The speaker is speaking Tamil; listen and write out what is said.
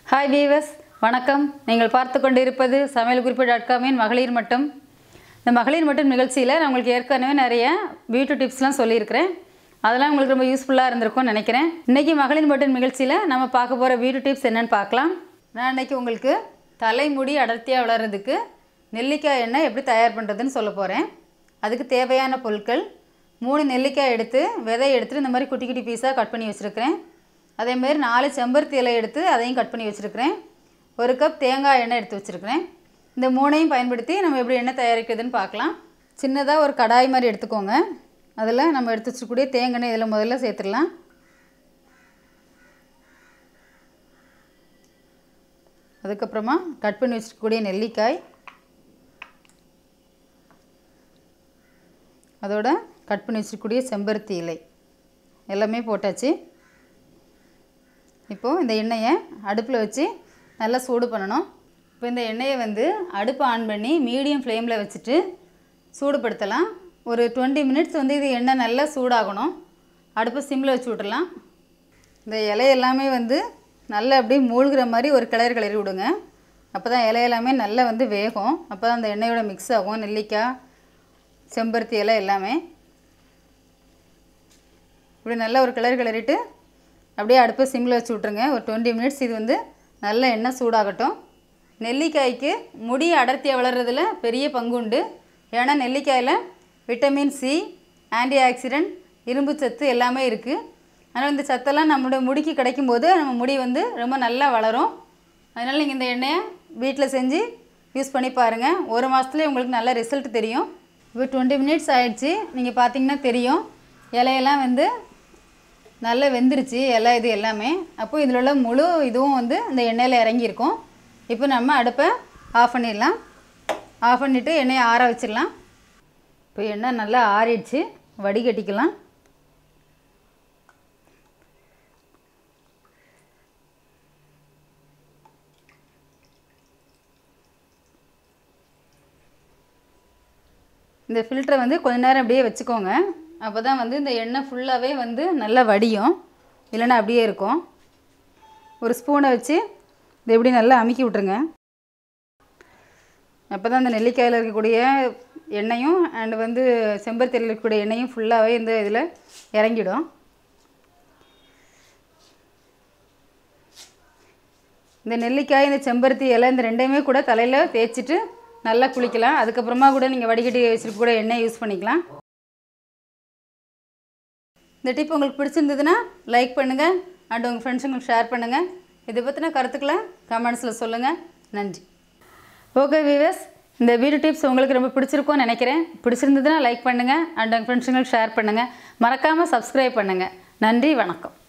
ஹாய் வீவர்ஸ் வணக்கம் நீங்கள் பார்த்து கொண்டிருப்பது சமையல் குறிப்பு டாட் காமின் மகளிர் மட்டும் இந்த மகளிர் மட்டும் நிகழ்ச்சியில் நான் உங்களுக்கு ஏற்கனவே நிறைய பியூட்டி டிப்ஸ்லாம் சொல்லியிருக்கிறேன் அதெல்லாம் உங்களுக்கு ரொம்ப யூஸ்ஃபுல்லாக இருந்திருக்கும்னு நினைக்கிறேன் இன்றைக்கி மகளிர் மட்டும் நிகழ்ச்சியில் நம்ம பார்க்க போகிற பியூட்டி டிப்ஸ் என்னென்னு பார்க்கலாம் நான் இன்றைக்கி உங்களுக்கு தலைமுடி அடர்த்தியாக வளர்கிறதுக்கு நெல்லிக்காய் எண்ணெய் எப்படி தயார் பண்ணுறதுன்னு சொல்ல போகிறேன் அதுக்கு தேவையான பொருட்கள் மூணு நெல்லிக்காய் எடுத்து விதை எடுத்துட்டு இந்த மாதிரி குட்டி குட்டி பீஸாக கட் பண்ணி வச்சுருக்கிறேன் அதேமாரி நாலு செம்பருத்தி இலை எடுத்து அதையும் கட் பண்ணி வச்சுருக்கிறேன் ஒரு கப் தேங்காய் எண்ணெய் எடுத்து வச்சுருக்கிறேன் இந்த மூணையும் பயன்படுத்தி நம்ம எப்படி எண்ணெய் தயாரிக்கிறதுன்னு பார்க்கலாம் சின்னதாக ஒரு கடாய் மாதிரி எடுத்துக்கோங்க அதில் நம்ம எடுத்து வச்சுக்கூடிய தேங்காய் எண்ணெய் இதில் முதல்ல சேர்த்துடலாம் அதுக்கப்புறமா கட் பண்ணி வச்சுருக்கக்கூடிய நெல்லிக்காய் அதோட கட் பண்ணி வச்சுருக்கக்கூடிய செம்பருத்தி இலை எல்லாமே போட்டாச்சு இப்போது இந்த எண்ணெயை அடுப்பில் வச்சு நல்லா சூடு பண்ணணும் இப்போ இந்த எண்ணெயை வந்து அடுப்பை ஆன் பண்ணி மீடியம் ஃப்ளேமில் வச்சுட்டு சூடுபடுத்தலாம் ஒரு டுவெண்ட்டி மினிட்ஸ் வந்து இது எண்ணெய் நல்லா சூடாகணும் அடுப்பை சிம்மில் வச்சு விட்டுறலாம் இந்த இலை எல்லாமே வந்து நல்லா அப்படியே மூழ்கிற மாதிரி ஒரு கிளறி கிளறி விடுங்க அப்போ தான் இலை எல்லாமே நல்லா வந்து வேகும் அப்போ தான் அந்த எண்ணெயோட மிக்ஸ் ஆகும் நெல்லிக்காய் செம்பருத்தி இலை எல்லாமே இப்படி நல்லா ஒரு கிளறி கிளறிட்டு அப்படியே அடுப்பை சிம்மில் வச்சு விட்ருங்க ஒரு டுவெண்ட்டி மினிட்ஸ் இது வந்து நல்ல எண்ணெய் சூடாகட்டும் நெல்லிக்காய்க்கு முடி அடர்த்தியாக வளர்கிறதுல பெரிய பங்கு உண்டு ஏன்னா நெல்லிக்காயில் விட்டமின் சி ஆன்டி ஆக்சிடென்ட் இரும்பு சத்து எல்லாமே இருக்குது அதனால் இந்த சத்தெல்லாம் நம்மளோட முடிக்கு கிடைக்கும்போது நம்ம முடி வந்து ரொம்ப நல்லா வளரும் அதனால் நீங்கள் இந்த எண்ணெயை வீட்டில் செஞ்சு யூஸ் பண்ணி பாருங்கள் ஒரு மாதத்துலேயே உங்களுக்கு நல்ல ரிசல்ட் தெரியும் இப்போ டுவெண்ட்டி மினிட்ஸ் ஆயிடுச்சு நீங்கள் பார்த்தீங்கன்னா தெரியும் இலையெல்லாம் வந்து நல்லா வெந்துருச்சு இலை இது எல்லாமே அப்போ இதில் உள்ள முழு இதுவும் வந்து இந்த எண்ணெயில் இறங்கியிருக்கும் இப்போ நம்ம அடுப்பை ஆஃப் பண்ணிடலாம் ஆஃப் பண்ணிவிட்டு எண்ணெயை ஆற வச்சிடலாம் இப்போ எண்ணெய் நல்லா ஆறிடுச்சு வடிகட்டிக்கலாம் இந்த ஃபில்டரை வந்து கொஞ்ச நேரம் அப்படியே வச்சுக்கோங்க அப்போ தான் வந்து இந்த எண்ணெய் ஃபுல்லாகவே வந்து நல்லா வடியும் இல்லைன்னா அப்படியே இருக்கும் ஒரு ஸ்பூனை வச்சு இதை எப்படி நல்லா அமுக்கி விட்ருங்க அப்போ தான் இந்த நெல்லிக்காயில் இருக்கக்கூடிய எண்ணெயும் அண்டு வந்து செம்பருத்தியில் இருக்கக்கூடிய எண்ணெயும் ஃபுல்லாகவே இந்த இதில் இறங்கிடும் இந்த நெல்லிக்காய் இந்த செம்பருத்தி இலை இந்த ரெண்டையுமே கூட தலையில் தேய்ச்சிட்டு நல்லா குளிக்கலாம் அதுக்கப்புறமா கூட நீங்கள் வடிகட்டி வச்சுட்டு கூட எண்ணெய் யூஸ் பண்ணிக்கலாம் இந்த டிப் உங்களுக்கு பிடிச்சிருந்ததுன்னா லைக் பண்ணுங்கள் அண்ட் உங்கள் ஃப்ரெண்ட்ஸுங்களுக்கு ஷேர் பண்ணுங்கள் இதை பற்றின கருத்துக்களை கமெண்ட்ஸில் சொல்லுங்கள் நன்றி ஓகே வீவர்ஸ் இந்த வீடியோ டிப்ஸ் உங்களுக்கு ரொம்ப பிடிச்சிருக்கும்னு நினைக்கிறேன் பிடிச்சிருந்ததுன்னா லைக் பண்ணுங்கள் அண்ட் உங்கள் ஃப்ரெண்ட்ஸுங்களுக்கு ஷேர் பண்ணுங்கள் மறக்காமல் சப்ஸ்கிரைப் பண்ணுங்கள் நன்றி வணக்கம்